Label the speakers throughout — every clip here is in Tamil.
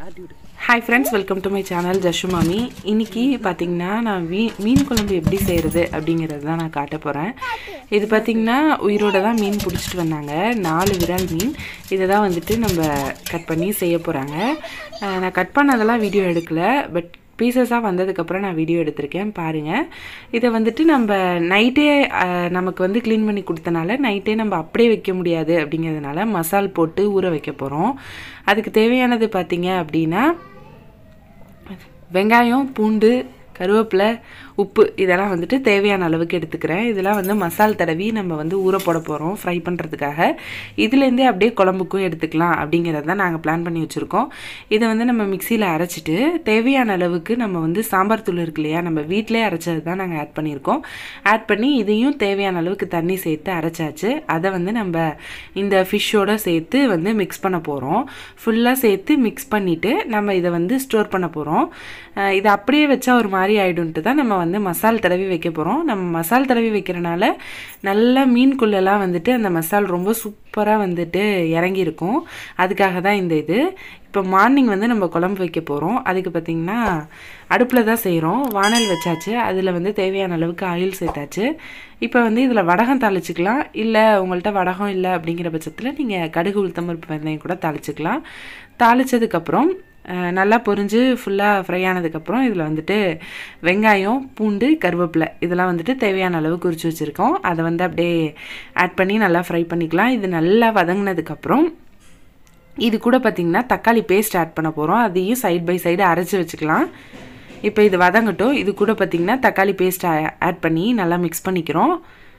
Speaker 1: hi friends welcome to my channel Jashu Mami இன்னைக்கு பார்த்தீங்கன்னா நான் மீ மீன் குழம்பு எப்படி செய்கிறது அப்படிங்கிறது தான் நான் காட்ட போகிறேன் இது பார்த்தீங்கன்னா உயிரோட தான் மீன் பிடிச்சிட்டு வந்தாங்க நாலு விரால் மீன் இதை தான் வந்துட்டு நம்ம கட் பண்ணி செய்ய போகிறாங்க நான் கட் பண்ணதெல்லாம் வீடியோ எடுக்கல பட் பீசஸாக வந்ததுக்கப்புறம் நான் வீடியோ எடுத்திருக்கேன் பாருங்கள் இதை வந்துட்டு நம்ம நைட்டே நமக்கு வந்து க்ளீன் பண்ணி கொடுத்தனால நைட்டே நம்ம அப்படியே வைக்க முடியாது அப்படிங்கிறதுனால மசால் போட்டு ஊற வைக்க போகிறோம் அதுக்கு தேவையானது பார்த்தீங்க அப்படின்னா வெங்காயம் பூண்டு கருவேப்பிலை உப்பு இதெல்லாம் வந்துட்டு தேவையான அளவுக்கு எடுத்துக்கிறேன் இதெல்லாம் வந்து மசால் தடவி நம்ம வந்து ஊற போட போகிறோம் ஃப்ரை பண்ணுறதுக்காக இதுலேருந்தே அப்படியே குழம்புக்கும் எடுத்துக்கலாம் அப்படிங்கிறத தான் நாங்கள் பிளான் பண்ணி வச்சுருக்கோம் இதை வந்து நம்ம மிக்சியில் அரைச்சிட்டு தேவையான அளவுக்கு நம்ம வந்து சாம்பார் தூள் இருக்கு இல்லையா நம்ம வீட்டிலே அரைச்சது தான் நாங்கள் ஆட் பண்ணியிருக்கோம் ஆட் பண்ணி இதையும் தேவையான அளவுக்கு தண்ணி சேர்த்து அரைச்சாச்சு அதை வந்து நம்ம இந்த ஃபிஷ்ஷோட சேர்த்து வந்து மிக்ஸ் பண்ண போகிறோம் ஃபுல்லாக சேர்த்து மிக்ஸ் பண்ணிவிட்டு நம்ம இதை வந்து ஸ்டோர் பண்ண போகிறோம் இதை அப்படியே வச்சா ஒரு மாதிரி ஆகிடும்ட்டு தான் நம்ம வந்து மசால் தடவி வைக்க போகிறோம் நம்ம மசால் தடவி வைக்கிறனால நல்லா மீன்குள்ளெல்லாம் வந்துட்டு அந்த மசால் ரொம்ப சூப்பராக வந்துட்டு இறங்கியிருக்கும் அதுக்காக தான் இந்த இது இப்போ மார்னிங் வந்து நம்ம குழம்பு வைக்க போகிறோம் அதுக்கு பார்த்திங்கன்னா அடுப்பில் தான் செய்கிறோம் வானல் வச்சாச்சு அதில் வந்து தேவையான அளவுக்கு ஆயில் சேர்த்தாச்சு இப்போ வந்து இதில் வடகம் தாளிச்சிக்கலாம் இல்லை உங்கள்கிட்ட வடகம் இல்லை அப்படிங்கிற பட்சத்தில் நீங்கள் கடுகு உளுத்தம்பருப்பு வெந்தயம் கூட தாளிச்சிக்கலாம் தாளித்ததுக்கப்புறம் நல்லா பொரிஞ்சு ஃபுல்லாக ஃப்ரை ஆனதுக்கப்புறம் இதில் வந்துட்டு வெங்காயம் பூண்டு கருவேப்பிலை இதெல்லாம் வந்துட்டு தேவையான அளவு குறித்து வச்சுருக்கோம் அதை வந்து அப்படியே ஆட் பண்ணி நல்லா ஃப்ரை பண்ணிக்கலாம் இது நல்லா வதங்கினதுக்கப்புறம் இது கூட பார்த்திங்கன்னா தக்காளி பேஸ்ட் ஆட் பண்ண போகிறோம் அதையும் சைட் பை சைடு அரைச்சி வச்சுக்கலாம் இப்போ இது வதங்கட்டும் இது கூட பார்த்திங்கன்னா தக்காளி பேஸ்ட் ஆட் பண்ணி நல்லா மிக்ஸ் பண்ணிக்கிறோம்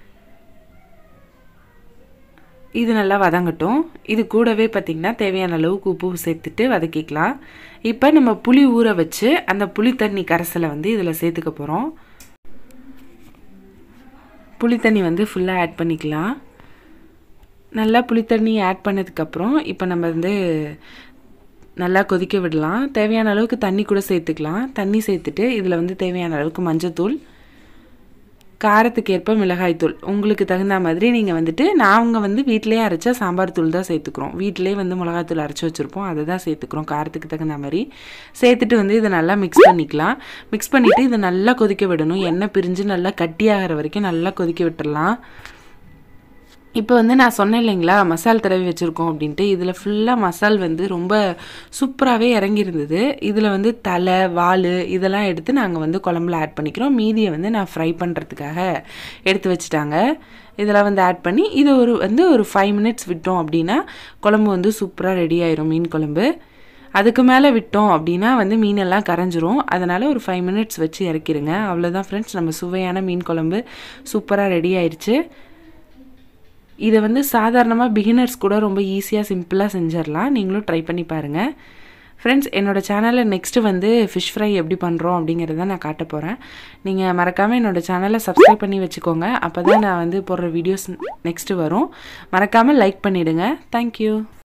Speaker 1: இது நல்லா வதங்கட்டும் இது கூடவே பார்த்திங்கன்னா தேவையான அளவுக்கு உப்பு சேர்த்துட்டு வதக்கிக்கலாம் இப்போ நம்ம புளி ஊற வச்சு அந்த புளி தண்ணி கரைசலை வந்து இதில் சேர்த்துக்க போகிறோம் புளி தண்ணி வந்து ஃபுல்லாக ஆட் பண்ணிக்கலாம் நல்லா புளித்தண்ணி ஆட் பண்ணதுக்கப்புறம் இப்போ நம்ம வந்து நல்லா கொதிக்க விடலாம் தேவையான அளவுக்கு தண்ணி கூட சேர்த்துக்கலாம் தண்ணி சேர்த்துட்டு இதில் வந்து தேவையான அளவுக்கு மஞ்சத்தூள் காரத்துக்கு ஏற்ப மிளகாய்த்தூள் உங்களுக்கு தகுந்த மாதிரி நீங்கள் வந்துட்டு நாங்கள் வந்து வீட்டிலே அரைச்சா சாம்பார் தூள் தான் சேர்த்துக்கிறோம் வீட்டிலே வந்து மிளகாத்தூள் அரைச்சி வச்சுருப்போம் அதை தான் சேர்த்துக்கிறோம் காரத்துக்கு தகுந்த மாதிரி சேர்த்துட்டு வந்து இதை நல்லா மிக்ஸ் பண்ணிக்கலாம் மிக்ஸ் பண்ணிவிட்டு இதை நல்லா கொதிக்க விடணும் எண்ணெய் பிரிஞ்சு நல்லா கட்டியாகிற வரைக்கும் நல்லா கொதிக்க விட்டுடலாம் இப்போ வந்து நான் சொன்னேன் இல்லைங்களா மசால் தடவி வச்சுருக்கோம் அப்படின்ட்டு இதில் ஃபுல்லாக மசால் வந்து ரொம்ப சூப்பராகவே இறங்கியிருந்தது இதில் வந்து தலை வால் இதெல்லாம் எடுத்து நாங்கள் வந்து குழம்புல ஆட் பண்ணிக்கிறோம் மீதியை வந்து நான் ஃப்ரை பண்ணுறதுக்காக எடுத்து வச்சுட்டாங்க இதெல்லாம் வந்து ஆட் பண்ணி இது ஒரு வந்து ஒரு ஃபைவ் மினிட்ஸ் விட்டோம் அப்படின்னா குழம்பு வந்து சூப்பராக ரெடி ஆயிரும் மீன் குழம்பு அதுக்கு மேலே விட்டோம் அப்படின்னா வந்து மீனெல்லாம் கரைஞ்சிரும் அதனால் ஒரு ஃபைவ் மினிட்ஸ் வச்சு இறக்கிடுங்க அவ்வளோதான் ஃப்ரெண்ட்ஸ் நம்ம சுவையான மீன் குழம்பு சூப்பராக ரெடி ஆயிடுச்சு இதை வந்து சாதாரணமாக பிகினர்ஸ் கூட ரொம்ப ஈஸியாக சிம்பிளாக செஞ்சிடலாம் நீங்களும் ட்ரை பண்ணி பாருங்கள் ஃப்ரெண்ட்ஸ் என்னோடய சேனலில் நெக்ஸ்ட்டு வந்து ஃபிஷ் ஃப்ரை எப்படி பண்ணுறோம் அப்படிங்கிறத நான் காட்ட போகிறேன் நீங்கள் மறக்காமல் என்னோடய சேனலை சப்ஸ்கிரைப் பண்ணி வச்சுக்கோங்க அப்போ தான் நான் வந்து போடுற வீடியோஸ் நெக்ஸ்ட்டு வரும் மறக்காமல் லைக் பண்ணிவிடுங்க தேங்க்யூ